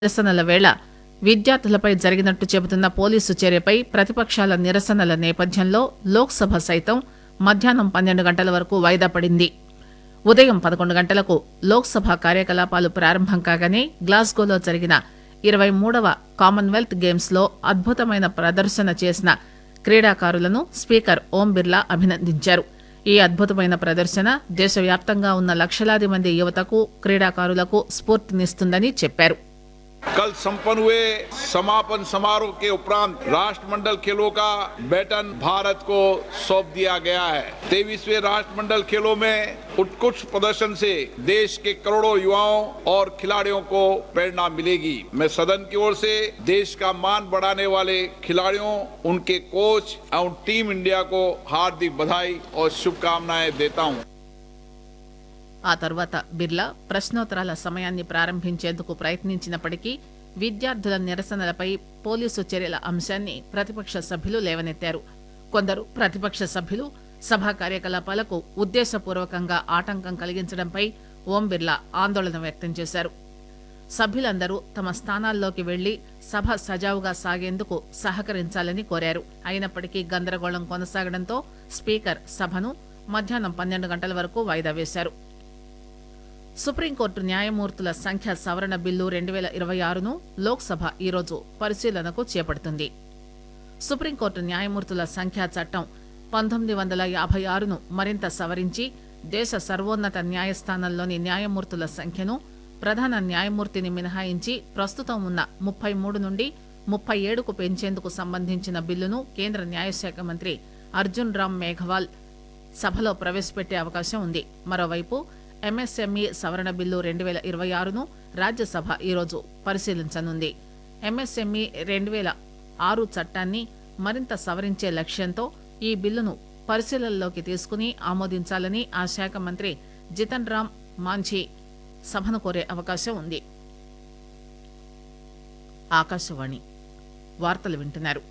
నిరసనల వేళ విద్యార్థులపై జరిగినట్టు చెబుతున్న పోలీసు చర్యపై ప్రతిపక్షాల నిరసనల నేపథ్యంలో లోక్సభ సైతం మధ్యాహ్నం పన్నెండు గంటల వరకు వాయిదా పడింది ఉదయం పదకొండు గంటలకు లోక్సభ కార్యకలాపాలు ప్రారంభం కాగానే గ్లాస్గోలో జరిగిన ఇరవై మూడవ కామన్వెల్త్ గేమ్స్ లో అద్భుతమైన ప్రదర్శన చేసిన క్రీడాకారులను స్పీకర్ ఓం బిర్లా అభినందించారు ఈ అద్భుతమైన ప్రదర్శన దేశవ్యాప్తంగా ఉన్న లక్షలాది మంది యువతకు క్రీడాకారులకు స్ఫూర్తినిస్తుందని చెప్పారు कल संपन्न हुए समापन समारोह के उपरांत राष्ट्रमंडल खेलों का बैटन भारत को सौंप दिया गया है तेईसवें राष्ट्रमंडल खेलों में उत्कृष्ट प्रदर्शन से देश के करोड़ों युवाओं और खिलाड़ियों को प्रेरणा मिलेगी मैं सदन की ओर से देश का मान बढ़ाने वाले खिलाड़ियों उनके कोच एवं टीम इंडिया को हार्दिक बधाई और शुभकामनाएं देता हूं ఆ తర్వాత బిర్లా ప్రశ్నోత్తరాల సమయాన్ని ప్రారంభించేందుకు ప్రయత్నించినప్పటికీ విద్యార్థుల నిరసనలపై పోలీసు చర్యల అంశాన్ని ప్రతిపక్ష సభ్యులు లేవనెత్తారు కొందరు ప్రతిపక్ష సభ్యులు సభా కార్యకలాపాలకు ఉద్దేశపూర్వకంగా ఆటంకం కలిగించడంపై ఓం బిర్లా ఆందోళన వ్యక్తం చేశారు సభ్యులందరూ తమ స్థానాల్లోకి వెళ్లి సభ సజావుగా సాగేందుకు సహకరించాలని కోరారు అయినప్పటికీ గందరగోళం కొనసాగడంతో స్పీకర్ సభను మధ్యాహ్నం పన్నెండు గంటల వరకు వాయిదా వేశారు సుప్రీంకోర్టు న్యాయమూర్తుల సంఖ్య సవరణ బిల్లు రెండు వేల ఇరవై ఆరును లోక్సభ ఈరోజు పరిశీలనకు చేపడుతుంది సుప్రీంకోర్టు న్యాయమూర్తుల సంఖ్యా చట్టం పంతొమ్మిది వందల యాభై ఆరును మరింత సవరించి దేశ సర్వోన్నత న్యాయస్థానంలోని న్యాయమూర్తుల సంఖ్యను ప్రధాన న్యాయమూర్తిని మినహాయించి ప్రస్తుతం ఉన్న ముప్పై మూడు నుండి ముప్పై ఏడుకు పెంచేందుకు సంబంధించిన బిల్లును కేంద్ర న్యాయశాఖ మంత్రి అర్జున్ రామ్ మేఘవాల్ సభలో ప్రవేశపెట్టే అవకాశం ఉంది మరోవైపు ఎంఎస్ఎంఈ సవరణ బిల్లు రెండు వేల ఇరవై ఆరును రాజ్యసభ ఈరోజు పరిశీలించనుంది ఎంఎస్ఎంఈ రెండు వేల ఆరు చట్టాన్ని మరింత సవరించే లక్ష్యంతో ఈ బిల్లును పరిశీలనలోకి తీసుకుని ఆమోదించాలని ఆ శాఖ మంత్రి జితన్ రామ్ మాంఝీ సభను కోరే అవకాశం ఉంది ఆకాశవాణి వార్తలు వింటున్నారు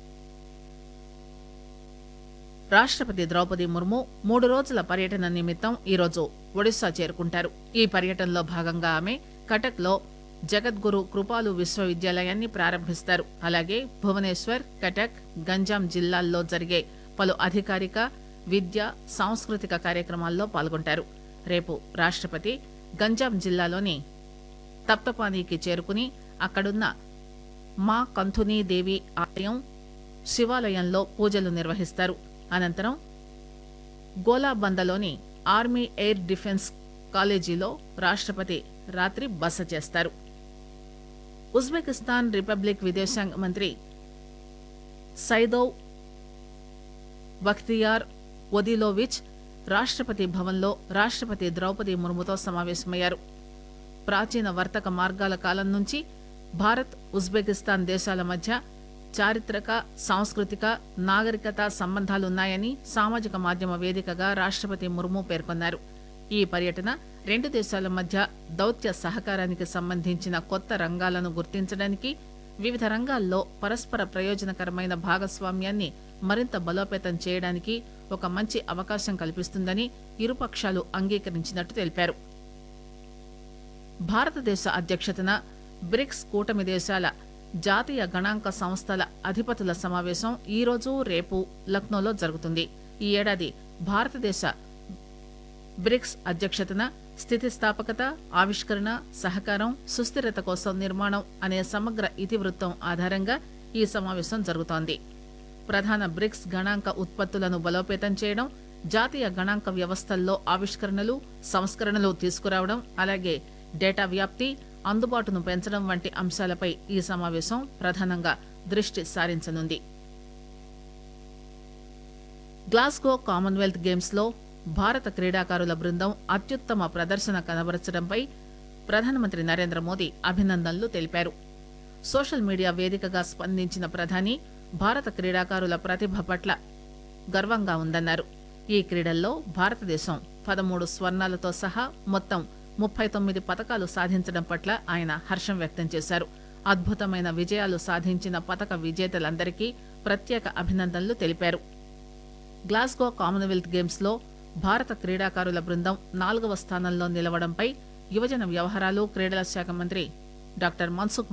రాష్ట్రపతి ద్రౌపది ముర్ము మూడు రోజుల పర్యటన నిమిత్తం ఈరోజు ఒడిశా చేరుకుంటారు ఈ పర్యటనలో భాగంగా ఆమె కటక్ లో జగద్గురు కృపాలు విశ్వవిద్యాలయాన్ని ప్రారంభిస్తారు అలాగే భువనేశ్వర్ కటక్ గంజాం జిల్లాల్లో జరిగే పలు అధికారిక విద్య సాంస్కృతిక కార్యక్రమాల్లో పాల్గొంటారు రేపు రాష్ట్రపతి గంజాం జిల్లాలోని తప్తపానీకి చేరుకుని అక్కడున్న మా కంథునీ దేవి ఆలయం శివాలయంలో పూజలు నిర్వహిస్తారు అనంతరం గోలాబందలోని ఆర్మీ ఎయిర్ డిఫెన్స్ కాలేజీలో రాష్ట్రపతి రాత్రి బస చేస్తారు ఉజ్బెకిస్తాన్ రిపబ్లిక్ విదేశాంగ మంత్రి సైదోవ్ బఖ్తియార్ ఒదిలోవిచ్ రాష్ట్రపతి భవన్లో రాష్ట్రపతి ద్రౌపది ముర్ముతో సమావేశమయ్యారు ప్రాచీన వర్తక మార్గాల కాలం నుంచి భారత్ ఉజ్బెకిస్తాన్ దేశాల మధ్య చారిత్రక సాంస్కృతిక నాగరికత సంబంధాలున్నాయని సామాజిక మాధ్యమ వేదికగా రాష్ట్రపతి ముర్ము పేర్కొన్నారు ఈ పర్యటన రెండు దేశాల మధ్య దౌత్య సహకారానికి సంబంధించిన కొత్త రంగాలను గుర్తించడానికి వివిధ రంగాల్లో పరస్పర ప్రయోజనకరమైన భాగస్వామ్యాన్ని మరింత బలోపేతం చేయడానికి ఒక మంచి అవకాశం కల్పిస్తుందని ఇరుపక్షాలు అంగీకరించినట్టు తెలిపారు భారతదేశ అధ్యక్షతన బ్రిక్స్ కూటమి దేశాల జాతీయ గణాంక సంస్థల అధిపతుల సమావేశం ఈ రోజు రేపు లక్నోలో జరుగుతుంది ఈ ఏడాది భారతదేశ బ్రిక్స్ అధ్యక్షతన స్థితిస్థాపకత ఆవిష్కరణ సహకారం సుస్థిరత కోసం నిర్మాణం అనే సమగ్ర ఇతివృత్తం ఆధారంగా ఈ సమావేశం జరుగుతోంది ప్రధాన బ్రిక్స్ గణాంక ఉత్పత్తులను బలోపేతం చేయడం జాతీయ గణాంక వ్యవస్థల్లో ఆవిష్కరణలు సంస్కరణలు తీసుకురావడం అలాగే డేటా వ్యాప్తి అందుబాటును పెంచడం వంటి అంశాలపై ఈ సమావేశం ప్రధానంగా దృష్టి సారించనుంది గ్లాస్గో కామన్వెల్త్ గేమ్స్ లో భారత క్రీడాకారుల బృందం అత్యుత్తమ ప్రదర్శన కనబరచడంపై ప్రధానమంత్రి నరేంద్ర మోదీ అభినందనలు తెలిపారు సోషల్ మీడియా వేదికగా స్పందించిన ప్రధాని భారత క్రీడాకారుల ప్రతిభ పట్ల గర్వంగా ఉందన్నారు ఈ క్రీడల్లో భారతదేశం పదమూడు స్వర్ణాలతో సహా మొత్తం ముప్పై తొమ్మిది పతకాలు సాధించడం పట్ల ఆయన హర్షం వ్యక్తం చేశారు అద్భుతమైన విజయాలు సాధించిన పతక విజేతలందరికీ ప్రత్యేక అభినందనలు తెలిపారు గ్లాస్గో కామన్వెల్త్ గేమ్స్ లో భారత క్రీడాకారుల బృందం నాలుగవ స్థానంలో నిలవడంపై యువజన వ్యవహారాలు క్రీడల శాఖ మంత్రి డాక్టర్ మన్సుఖ్